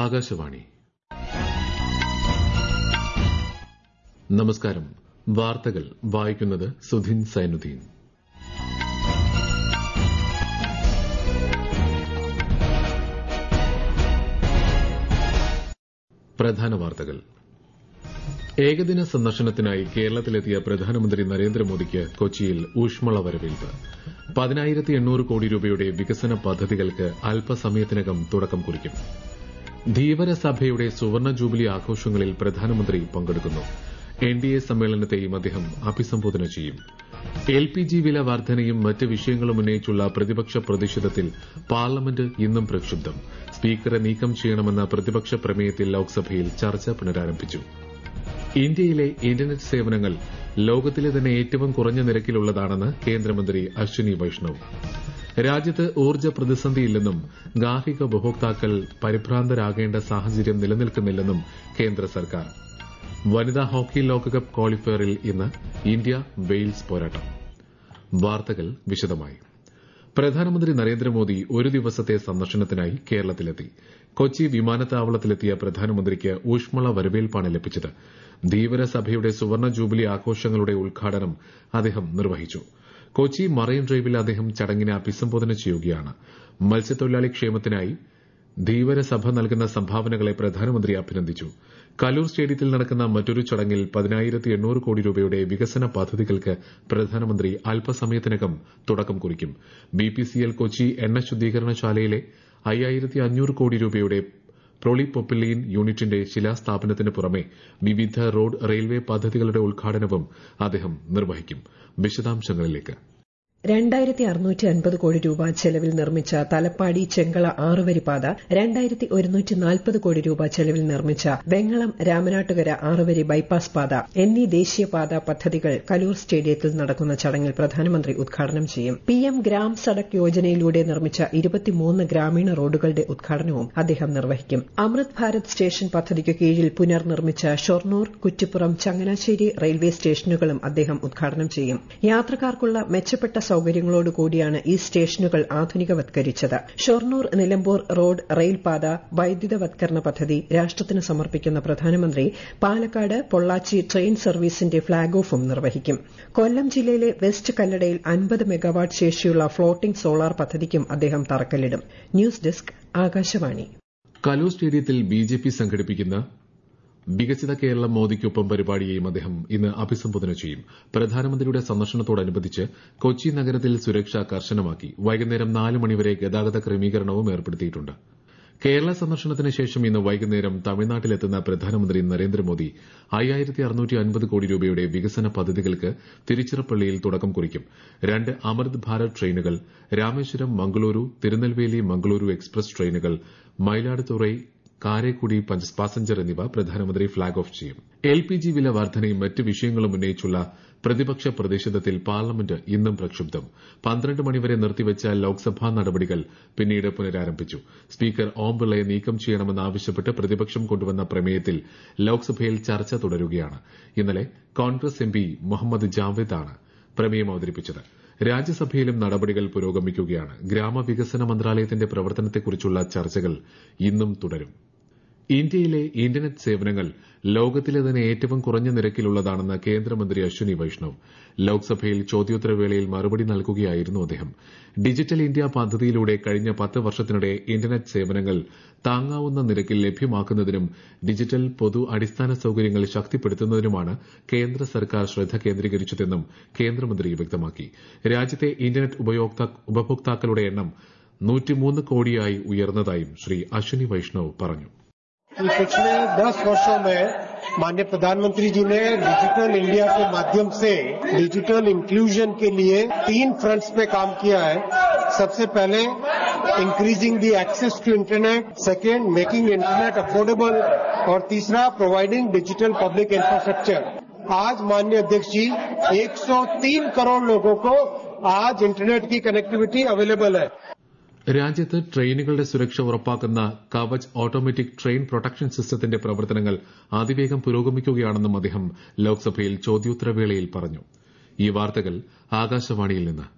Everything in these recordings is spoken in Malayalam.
ആകാശവാണി നമസ്കാരം വാർത്തകൾ വായിക്കുന്നത് സുധിൻ സൈനുദ്ദീൻ പ്രധാന വാർത്തകൾ ഏകദിന സന്ദർശനത്തിനായി കേരളത്തിലെത്തിയ പ്രധാനമന്ത്രി നരേന്ദ്രമോദിക്ക് കൊച്ചിയിൽ ഊഷ്മള വരവേൽപ്പ് പതിനായിരത്തി എണ്ണൂറ് കോടി രൂപയുടെ വികസന പദ്ധതികൾക്ക് അല്പസമയത്തിനകം തുടക്കം കുറിക്കും ധീവരസഭയുടെ സുവർണ ജൂബിലി ആഘോഷങ്ങളിൽ പ്രധാനമന്ത്രി പങ്കെടുക്കുന്നു എൻ ഡി എ സമ്മേളനത്തെയും അദ്ദേഹം അഭിസംബോധന ചെയ്യും എൽ പി ജി വില വർധനയും മറ്റ് വിഷയങ്ങളും ഉന്നയിച്ചുള്ള പ്രതിപക്ഷ പ്രതിഷേധത്തിൽ പാർലമെന്റ് ഇന്നും പ്രക്ഷുബ്ധം സ്പീക്കറെ നീക്കം ചെയ്യണമെന്ന പ്രതിപക്ഷ പ്രമേയത്തിൽ ലോക്സഭയിൽ ചർച്ച പുനരാരംഭിച്ചു ഇന്ത്യയിലെ ഇന്റർനെറ്റ് സേവനങ്ങൾ ലോകത്തിലെ തന്നെ ഏറ്റവും കുറഞ്ഞ നിരക്കിലുള്ളതാണെന്ന് കേന്ദ്രമന്ത്രി അശ്വിനി വൈഷ്ണവ് രാജ്യത്ത് ഊർജ്ജ പ്രതിസന്ധിയില്ലെന്നും ഗാർഹിക ഉപഭോക്താക്കൾ പരിഭ്രാന്തരാകേണ്ട സാഹചര്യം നിലനിൽക്കുന്നില്ലെന്നും കേന്ദ്ര സർക്കാർ വനിതാ ഹോക്കി ലോകകപ്പ് ക്വാളിഫയറിൽ ഇന്ന് ഇന്ത്യ വെയിൽസ് പോരാട്ടം വാർത്തകൾ വിശദമായി പ്രധാനമന്ത്രി നരേന്ദ്രമോദി ഒരു ദിവസത്തെ സന്ദർശനത്തിനായി കേരളത്തിലെത്തി കൊച്ചി വിമാനത്താവളത്തിലെത്തിയ പ്രധാനമന്ത്രിക്ക് ഊഷ്മള വരവേൽപ്പാണ് ലഭിച്ചത് ധീവരസഭയുടെ സുവർണ ജൂബിലി ആഘോഷങ്ങളുടെ ഉദ്ഘാടനം അദ്ദേഹം നിർവഹിച്ചു കൊച്ചി മറൈൻ ഡ്രൈവിൽ അദ്ദേഹം ചടങ്ങിനെ അഭിസംബോധന ചെയ്യുകയാണ് മത്സ്യത്തൊഴിലാളി ക്ഷേമത്തിനായി ധീവരസഭ നൽകുന്ന സംഭാവനകളെ പ്രധാനമന്ത്രി അഭിനന്ദിച്ചു കലൂർ സ്റ്റേഡിയത്തിൽ നടക്കുന്ന മറ്റൊരു ചടങ്ങിൽ പതിനായിരത്തി എണ്ണൂറ് കോടി രൂപയുടെ വികസന പദ്ധതികൾക്ക് പ്രധാനമന്ത്രി അല്പസമയത്തിനകം തുടക്കം കുറിക്കും ബിപിസിഎൽ കൊച്ചി എണ്ണ ശുദ്ധീകരണശാലയിലെ അയ്യായിരത്തി അഞ്ഞൂറ് കോടി രൂപയുടെ പ്രൊളിപ്പൊപ്പിലീൻ യൂണിറ്റിന്റെ ശിലാസ്ഥാപനത്തിന് പുറമെ വിവിധ റോഡ് റെയിൽവേ പദ്ധതികളുടെ ഉദ്ഘാടനവും അദ്ദേഹം നിർവഹിക്കും വിശദാംശങ്ങളിലേക്ക് രണ്ടായിരത്തി അറുന്നൂറ്റി അൻപത് കോടി രൂപ ചെലവിൽ നിർമ്മിച്ച തലപ്പാടി ചെങ്കള ആറുവരിപ്പാത രണ്ടായിരത്തി ഒരുന്നൂറ്റി നാൽപ്പത് കോടി രൂപ ചെലവിൽ നിർമ്മിച്ച വെങ്ങളം രാമനാട്ടുകര ആറുവരി ബൈപ്പാസ് പാത എന്നീ ദേശീയപാത പദ്ധതികൾ കലൂർ സ്റ്റേഡിയത്തിൽ നടക്കുന്ന ചടങ്ങിൽ പ്രധാനമന്ത്രി ഉദ്ഘാടനം ചെയ്യും പി എം ഗ്രാം സഡക് യോജനയിലൂടെ നിർമ്മിച്ച ഇരുപത്തിമൂന്ന് ഗ്രാമീണ റോഡുകളുടെ ഉദ്ഘാടനവും അദ്ദേഹം നിർവഹിക്കും അമൃത് ഭാരത് സ്റ്റേഷൻ പദ്ധതിക്ക് കീഴിൽ പുനർനിർമ്മിച്ച ഷൊർണൂർ കുറ്റിപ്പുറം ചങ്ങനാശ്ശേരി റെയിൽവേ സ്റ്റേഷനുകളും അദ്ദേഹം ഉദ്ഘാടനം ചെയ്യും യാത്രക്കാർക്കുള്ള മെച്ചപ്പെട്ട സൌകര്യങ്ങളോട് കൂടിയാണ് ഈ സ്റ്റേഷനുകൾ ആധുനികവത്കരിച്ചത് ഷൊർണൂർ നിലമ്പൂർ റോഡ് റെയിൽപാത വൈദ്യുതവത്കരണ പദ്ധതി രാഷ്ട്രത്തിന് സമർപ്പിക്കുന്ന പ്രധാനമന്ത്രി പാലക്കാട് പൊള്ളാച്ചി ട്രെയിൻ സർവീസിന്റെ ഫ്ളാഗ് ഓഫും നിർവഹിക്കും കൊല്ലം ജില്ലയിലെ വെസ്റ്റ് കല്ലടയിൽ അൻപത് മെഗാവാട്ട് ശേഷിയുള്ള ഫ്ളോട്ടിംഗ് സോളാർ പദ്ധതിക്കും അദ്ദേഹം തറക്കല്ലിടും ന്യൂസ് ഡെസ്ക് ആകാശവാണി കലൂർ സ്റ്റേഡിയത്തിൽ ബിജെപി സംഘടിപ്പിക്കുന്ന വികസിത കേരളം മോദിക്കൊപ്പം പരിപാടിയെയും അദ്ദേഹം ഇന്ന് അഭിസംബോധന ചെയ്യും പ്രധാനമന്ത്രിയുടെ സന്ദർശനത്തോടനുബന്ധിച്ച് കൊച്ചി നഗരത്തിൽ സുരക്ഷ കർശനമാക്കി വൈകുന്നേരം നാല് മണിവരെ ഗതാഗത ക്രമീകരണവും ഏർപ്പെടുത്തിയിട്ടുണ്ട് കേരള സന്ദർശനത്തിന് ശേഷം ഇന്ന് വൈകുന്നേരം തമിഴ്നാട്ടിലെത്തുന്ന പ്രധാനമന്ത്രി നരേന്ദ്രമോദി അയ്യായിരത്തി അറുന്നൂറ്റി അൻപത് കോടി രൂപയുടെ വികസന പദ്ധതികൾക്ക് തിരുച്ചിറപ്പള്ളിയിൽ തുടക്കം കുറിക്കും രണ്ട് അമൃത് ഭാരത് ട്രെയിനുകൾ രാമേശ്വരം മംഗളൂരു തിരുനെൽവേലി മംഗളൂരു എക്സ്പ്രസ് ട്രെയിനുകൾ മയിലാടുതുറൈ കാരേക്കുടി പാസഞ്ചർ എന്നിവ പ്രധാനമന്ത്രി ഫ്ളാഗ് ഓഫ് ചെയ്യും എൽ പി ജി വില വർധനയും മറ്റ് വിഷയങ്ങളും ഉന്നയിച്ചുള്ള പ്രതിപക്ഷ പ്രതിഷേധത്തിൽ പാർലമെന്റ് ഇന്നും പ്രക്ഷുബ്ധം പന്ത്രണ്ട് മണിവരെ നിർത്തിവച്ച ലോക്സഭാ നടപടികൾ പിന്നീട് പുനരാരംഭിച്ചു സ്പീക്കർ ഓം ബിർളയെ നീക്കം ചെയ്യണമെന്നാവശ്യപ്പെട്ട് പ്രതിപക്ഷം കൊണ്ടുവന്ന പ്രമേയത്തിൽ ലോക്സഭയിൽ ചർച്ച തുടരുകയാണ് ഇന്നലെ കോൺഗ്രസ് എംപി മുഹമ്മദ് ജാവേദാണ് പ്രമേയം അവതരിപ്പിച്ചത് രാജ്യസഭയിലും നടപടികൾ പുരോഗമിക്കുകയാണ് ഗ്രാമവികസന മന്ത്രാലയത്തിന്റെ പ്രവർത്തനത്തെക്കുറിച്ചുള്ള ചർച്ചകൾ ഇന്നും തുടരും ഇന്ത്യയിലെ ഇന്റർനെറ്റ് സേവനങ്ങൾ ലോകത്തിലെ തന്നെ ഏറ്റവും കുറഞ്ഞ നിരക്കിലുള്ളതാണെന്ന് കേന്ദ്രമന്ത്രി അശ്വിനി വൈഷ്ണവ് ലോക്സഭയിൽ ചോദ്യോത്തരവേളയിൽ മറുപടി നൽകുകയായിരുന്നു അദ്ദേഹം ഡിജിറ്റൽ ഇന്ത്യ പദ്ധതിയിലൂടെ കഴിഞ്ഞ പത്ത് വർഷത്തിനിടെ ഇന്റർനെറ്റ് സേവനങ്ങൾ താങ്ങാവുന്ന നിരക്കിൽ ലഭ്യമാക്കുന്നതിനും ഡിജിറ്റൽ പൊതു അടിസ്ഥാന സൌകര്യങ്ങൾ ശക്തിപ്പെടുത്തുന്നതിനുമാണ് കേന്ദ്ര സർക്കാർ ശ്രദ്ധ കേന്ദ്രീകരിച്ചതെന്നും കേന്ദ്രമന്ത്രി വ്യക്തമാക്കി രാജ്യത്തെ ഇന്റർനെറ്റ് ഉപഭോക്താക്കളുടെ എണ്ണം നൂറ്റിമൂന്ന് കോടിയായി ഉയർന്നതായും ശ്രീ അശ്വിനി വൈഷ്ണവ് പറഞ്ഞു पिछले दस वर्षों में माननीय प्रधानमंत्री जी ने डिजिटल इंडिया के माध्यम से डिजिटल इंक्लूजन के लिए तीन फ्रंट्स पे काम किया है सबसे पहले increasing the access to internet second making internet affordable और तीसरा प्रोवाइडिंग डिजिटल पब्लिक इंफ्रास्ट्रक्चर आज माननीय अध्यक्ष जी 103 करोड़ लोगों को आज इंटरनेट की कनेक्टिविटी अवेलेबल है രാജ്യത്ത് ട്രെയിനുകളുടെ സുരക്ഷ ഉറപ്പാക്കുന്ന കവച് ഓട്ടോമാറ്റിക് ട്രെയിൻ പ്രൊട്ടക്ഷൻ സിസ്റ്റത്തിന്റെ പ്രവർത്തനങ്ങൾ അതിവേഗം പുരോഗമിക്കുകയാണെന്നും അദ്ദേഹം ലോക്സഭയിൽ ചോദ്യോത്തരവേളയിൽ പറഞ്ഞു ഈ വാർത്തകൾ ആകാശവാണിയിൽ നിന്ന്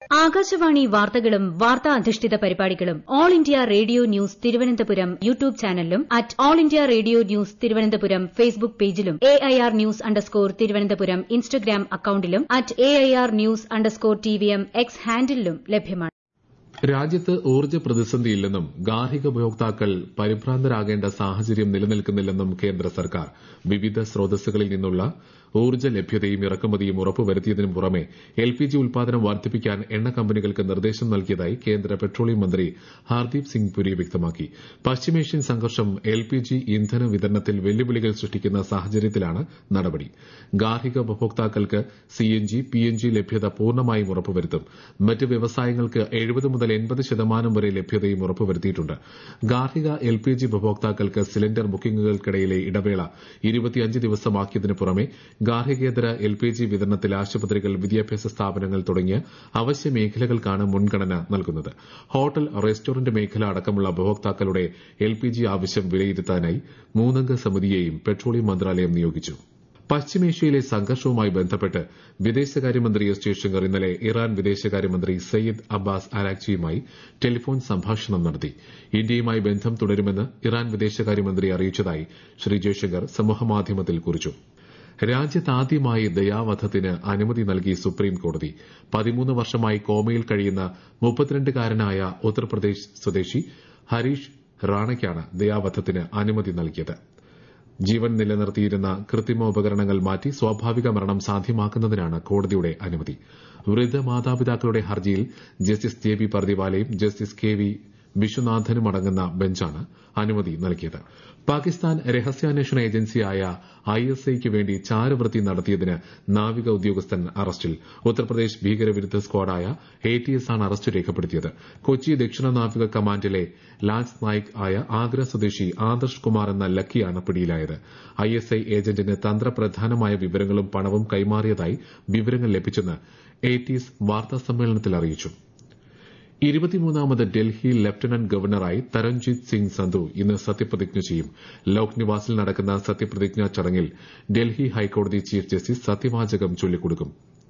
ആകാശവാണി വാർത്തകളും വാർത്താ അധിഷ്ഠിത പരിപാടികളും All India Radio news Thiruvananthapuram YouTube ചാനലിലും at All India Radio news Thiruvananthapuram Facebook പേജിലും A I R news underscore Thiruvananthapuram Instagram അക്കൌണ്ടിലും at A I R news underscore T V M X ഹാൻഡിലും ലഭ്യമാണ് രാജ്യത്ത് ഊർജ്ജ പ്രതിസന്ധിയില്ലെന്നും ഗാർഹിക ഉപഭോക്താക്കൾ പരിഭ്രാന്തരാകേണ്ട സാഹചര്യം നിലനിൽക്കുന്നില്ലെന്നും കേന്ദ്ര സർക്കാർ വിവിധ സ്രോതസ്സുകളിൽ നിന്നുള്ള ഊർജ്ജ ലഭ്യതയും ഇറക്കുമതിയും ഉറപ്പുവരുത്തിയതിനു പുറമെ എൽപിജി ഉൽപാദനം വർദ്ധിപ്പിക്കാൻ എണ്ണ കമ്പനികൾക്ക് നിർദ്ദേശം നൽകിയതായി കേന്ദ്ര പെട്രോളിയം മന്ത്രി ഹർദീപ് സിംഗ് പുരി വ്യക്തമാക്കി പശ്ചിമേഷ്യൻ സംഘർഷം എൽപിജി ഇന്ധന വിതരണത്തിൽ വെല്ലുവിളികൾ സൃഷ്ടിക്കുന്ന സാഹചര്യത്തിലാണ് നടപടി ഗാർഹിക ഉപഭോക്താക്കൾക്ക് സിഎൻജി പിഎൻജി ലഭ്യത പൂർണ്ണമായും ഉറപ്പുവരുത്തും മറ്റ് വ്യവസായങ്ങൾക്ക് എഴുപത് മുതൽ എൺപത് ശതമാനം വരെ ലഭ്യതയും ഉറപ്പുവരുത്തിയിട്ടുണ്ട് ഗാർഹിക എൽപിജി ഉപഭോക്താക്കൾക്ക് സിലിണ്ടർ ബുക്കിംഗുകൾക്കിടയിലെ ഇടവേള ഇരുപത്തിയഞ്ച് ദിവസമാക്കിയതിനു പുറമെ ഗാർഹികേതര എൽപിജി വിതരണത്തിൽ ആശുപത്രികൾ വിദ്യാഭ്യാസ സ്ഥാപനങ്ങൾ തുടങ്ങിയ അവശ്യ മേഖലകൾക്കാണ് മുൻഗണന നൽകുന്നത് ഹോട്ടൽ റെസ്റ്റോറന്റ് മേഖല അടക്കമുള്ള ഉപഭോക്താക്കളുടെ എൽപിജി ആവശ്യം വിലയിരുത്താനായി മൂന്നംഗ സമിതിയെയും പെട്രോളിയം മന്ത്രാലയം നിയോഗിച്ചു പശ്ചിമേഷ്യയിലെ സംഘർഷവുമായി ബന്ധപ്പെട്ട് വിദേശകാര്യമന്ത്രി എസ് ജയശങ്കർ ഇന്നലെ ഇറാൻ വിദേശകാര്യമന്ത്രി സയ്യിദ് അബ്ബാസ് അരാക്ചിയുമായി ടെലിഫോൺ സംഭാഷണം നടത്തി ഇന്ത്യയുമായി ബന്ധം തുടരുമെന്ന് ഇറാൻ വിദേശകാര്യമന്ത്രി അറിയിച്ചതായി ശ്രീ ജയശങ്കർ സമൂഹമാധ്യമത്തിൽ കുറിച്ചു രാജ്യത്താദ്യമായി ദയാവധത്തിന് അനുമതി നൽകി സുപ്രീം കോടതി പതിമൂന്ന് വർഷമായി കോമയിൽ കഴിയുന്ന മുപ്പത്തിരണ്ടുകാരനായ ഉത്തർപ്രദേശ് സ്വദേശി ഹരീഷ് റാണയ്ക്കാണ് ദയാവധത്തിന് അനുമതി നൽകിയത് ജീവൻ നിലനിർത്തിയിരുന്ന കൃത്രിമോപകരണങ്ങൾ മാറ്റി സ്വാഭാവിക മരണം സാധ്യമാക്കുന്നതിനാണ് കോടതിയുടെ അനുമതി വൃദ്ധ മാതാപിതാക്കളുടെ ഹർജിയിൽ ജസ്റ്റിസ് ജെ ബി പർദിവാലയും ജസ്റ്റിസ് കെ വി വിശ്വനാഥനും അടങ്ങുന്ന ബെഞ്ചാണ് അനുമതി നൽകിയത് പാകിസ്ഥാൻ രഹസ്യാന്വേഷണ ഏജൻസിയായ ഐ എസ് ഐക്ക് വേണ്ടി ചാരവൃത്തി നടത്തിയതിന് നാവിക ഉദ്യോഗസ്ഥൻ അറസ്റ്റിൽ ഉത്തർപ്രദേശ് ഭീകരവിരുദ്ധ സ്ക്വാഡായ എ ടി എസ് ആണ് അറസ്റ്റ് രേഖപ്പെടുത്തിയത് കൊച്ചി ദക്ഷിണ നാവിക കമാൻഡിലെ ലാൻസ് നായിക് ആയ ആഗ്ര സ്വദേശി ആദർശ് കുമാർ എന്ന ലക്കിയാണ് പിടിയിലായത് ഐ എസ് ഐ ഏജന്റിന് തന്ത്രപ്രധാനമായ വിവരങ്ങളും പണവും കൈമാറിയതായി വിവരങ്ങൾ ലഭിച്ചെന്ന് എ ടി എസ് വാർത്താസമ്മേളനത്തിൽ അറിയിച്ചു ഇരുപത്തിമൂന്നാമത് ഡൽഹി ലഫ്റ്റനന്റ് ഗവർണറായി തരൺജിത് സിംഗ് സന്ധു ഇന്ന് സത്യപ്രതിജ്ഞ ചെയ്യും ലോക് നിവാസിൽ നടക്കുന്ന സത്യപ്രതിജ്ഞാ ചടങ്ങിൽ ഡൽഹി ഹൈക്കോടതി ചീഫ് ജസ്റ്റിസ് സത്യവാചകം ചൊല്ലിക്കൊടുക്കും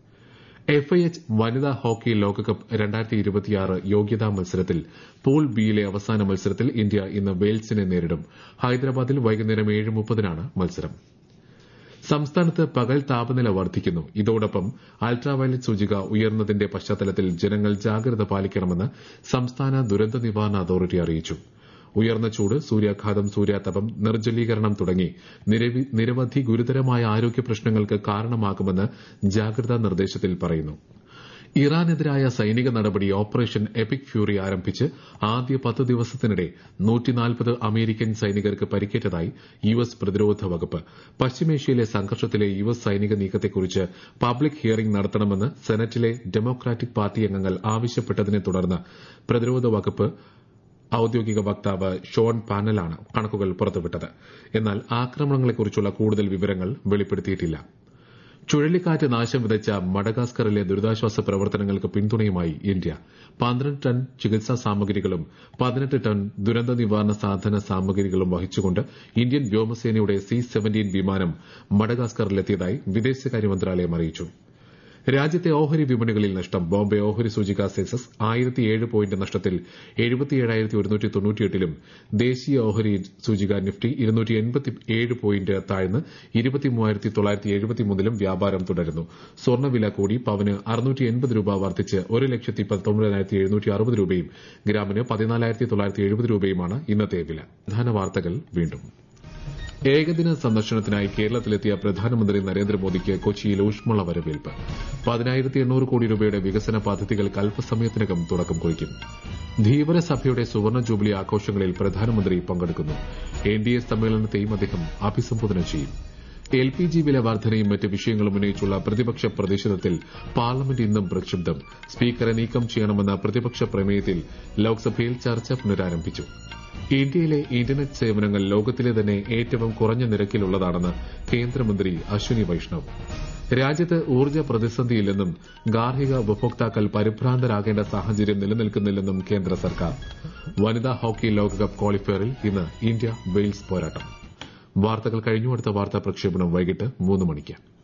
എഫ്ഐഎച്ച് വനിതാ ഹോക്കി ലോകകപ്പ് യോഗ്യതാ മത്സരത്തിൽ പൂൾ ബിയിലെ അവസാന മത്സരത്തിൽ ഇന്ത്യ ഇന്ന് വെയിൽസിനെ നേരിടും ഹൈദരാബാദിൽ വൈകുന്നേരം ഏഴ് മുപ്പതിനാണ് മത്സരം സംസ്ഥാനത്ത് പകൽ താപനില വർദ്ധിക്കുന്നു ഇതോടൊപ്പം അൾട്രാവയലറ്റ് സൂചിക ഉയർന്നതിന്റെ പശ്ചാത്തലത്തിൽ ജനങ്ങൾ ജാഗ്രത പാലിക്കണമെന്ന് സംസ്ഥാന ദുരന്ത നിവാരണ അതോറിറ്റി അറിയിച്ചു ഉയർന്ന ചൂട് സൂര്യാഘാതം സൂര്യാതപം നിർജ്ജലീകരണം തുടങ്ങി നിരവധി ഗുരുതരമായ ആരോഗ്യ പ്രശ്നങ്ങൾക്ക് കാരണമാകുമെന്ന് ജാഗ്രതാ നിർദ്ദേശത്തിൽ പറയുന്നു ഇറാനെതിരായ സൈനിക നടപടി ഓപ്പറേഷൻ എപിക് ഫ്യൂറി ആരംഭിച്ച് ആദ്യ പത്ത് ദിവസത്തിനിടെ അമേരിക്കൻ സൈനികർക്ക് പരിക്കേറ്റതായി യു എസ് പ്രതിരോധ വകുപ്പ് പശ്ചിമേഷ്യയിലെ സംഘർഷത്തിലെ യു എസ് സൈനിക നീക്കത്തെക്കുറിച്ച് പബ്ലിക് ഹിയറിംഗ് നടത്തണമെന്ന് സെനറ്റിലെ ഡെമോക്രാറ്റിക് പാർട്ടി അംഗങ്ങൾ ആവശ്യപ്പെട്ടതിനെ തുടർന്ന് പ്രതിരോധ വകുപ്പ് ഔദ്യോഗിക വക്താവ് ഷോൺ പാനലാണ് കണക്കുകൾ പുറത്തുവിട്ടത് എന്നാൽ ആക്രമണങ്ങളെക്കുറിച്ചുള്ള കൂടുതൽ വിവരങ്ങൾ വെളിപ്പെടുത്തിയിട്ടില്ല ചുഴലിക്കാറ്റ് നാശം വിതച്ച മഡഗാസ്കറിലെ ദുരിതാശ്വാസ പ്രവർത്തനങ്ങൾക്ക് പിന്തുണയുമായി ഇന്ത്യ പന്ത്രണ്ട് ടൺ ചികിത്സാ സാമഗ്രികളും പതിനെട്ട് ടൺ ദുരന്ത നിവാരണ സാധന സാമഗ്രികളും വഹിച്ചുകൊണ്ട് ഇന്ത്യൻ വ്യോമസേനയുടെ സി സെവന്റീൻ വിമാനം മഡഗാസ്കറിലെത്തിയതായി വിദേശകാര്യ മന്ത്രാലയം അറിയിച്ചു രാജ്യത്തെ ഓഹരി വിപണികളിൽ നഷ്ടം ബോംബെ ഓഹരി സൂചിക സെൻസസ് ആയിരത്തിയേഴ് പോയിന്റ് നഷ്ടത്തിൽ എഴുപത്തിയേഴായിരത്തി ഒരുന്നൂറ്റി തൊണ്ണൂറ്റിയെട്ടിലും ദേശീയ ഓഹരി സൂചിക നിഫ്റ്റി ഇരുന്നൂറ്റി എൺപത്തിയേഴ് പോയിന്റ് താഴ്ന്ന് ഇരുപത്തിമൂവായിരത്തി തൊള്ളായിരത്തി എഴുപത്തിമൂന്നിലും വ്യാപാരം തുടരുന്നു സ്വർണ്ണവില കൂടി പവന് അറുന്നൂറ്റി എൺപത് രൂപ വർദ്ധിച്ച് ഒരു ലക്ഷത്തി പത്തൊമ്പതിനായിരത്തി എഴുന്നൂറ്റി അറുപത് രൂപയും ഗ്രാമിന് പതിനാലായിരത്തി തൊള്ളായിരത്തി എഴുപത് രൂപയുമാണ് ഇന്നത്തെ വില പ്രധാന വാർത്തകൾ വീണ്ടും ഏകദിന സന്ദർശനത്തിനായി കേരളത്തിലെത്തിയ പ്രധാനമന്ത്രി നരേന്ദ്രമോദിക്ക് കൊച്ചിയിൽ ഊഷ്മള വരവേൽപ്പ് പതിനായിരത്തി എണ്ണൂറ് കോടി രൂപയുടെ വികസന പദ്ധതികൾക്ക് അല്പസമയത്തിനകം തുടക്കം കുറിക്കും ധീവര സഭയുടെ സുവർണ ജൂബിലി ആഘോഷങ്ങളിൽ പ്രധാനമന്ത്രി പങ്കെടുക്കുന്നു എൻ ഡി എ സമ്മേളനത്തെയും അദ്ദേഹം അഭിസംബോധന ചെയ്യും എൽ പി ജി വില വർധനയും മറ്റ് വിഷയങ്ങളും ഉന്നയിച്ചുള്ള പ്രതിപക്ഷ പ്രതിഷേധത്തിൽ പാർലമെന്റ് ഇന്നും പ്രക്ഷുബ്ധം സ്പീക്കറെ നീക്കം ചെയ്യണമെന്ന പ്രതിപക്ഷ പ്രമേയത്തിൽ ലോക്സഭയിൽ ചർച്ച പുനരാരംഭിച്ചു ഇന്ത്യയിലെ ഇന്റർനെറ്റ് സേവനങ്ങൾ ലോകത്തിലെ തന്നെ ഏറ്റവും കുറഞ്ഞ നിരക്കിലുള്ളതാണെന്ന് കേന്ദ്രമന്ത്രി അശ്വിനി വൈഷ്ണവ് രാജ്യത്ത് ഊർജ്ജ പ്രതിസന്ധിയില്ലെന്നും ഗാർഹിക ഉപഭോക്താക്കൾ പരിഭ്രാന്തരാകേണ്ട സാഹചര്യം നിലനിൽക്കുന്നില്ലെന്നും കേന്ദ്ര സർക്കാർ വനിതാ ഹോക്കി ലോകകപ്പ് ക്വാളിഫയറിൽ ഇന്ന് ഇന്ത്യ വെയിൽസ് പോരാട്ടം വാർത്തകൾ കഴിഞ്ഞു അടുത്ത വാർത്താ പ്രക്ഷേപണം വൈകിട്ട് മൂന്ന് മണിക്ക്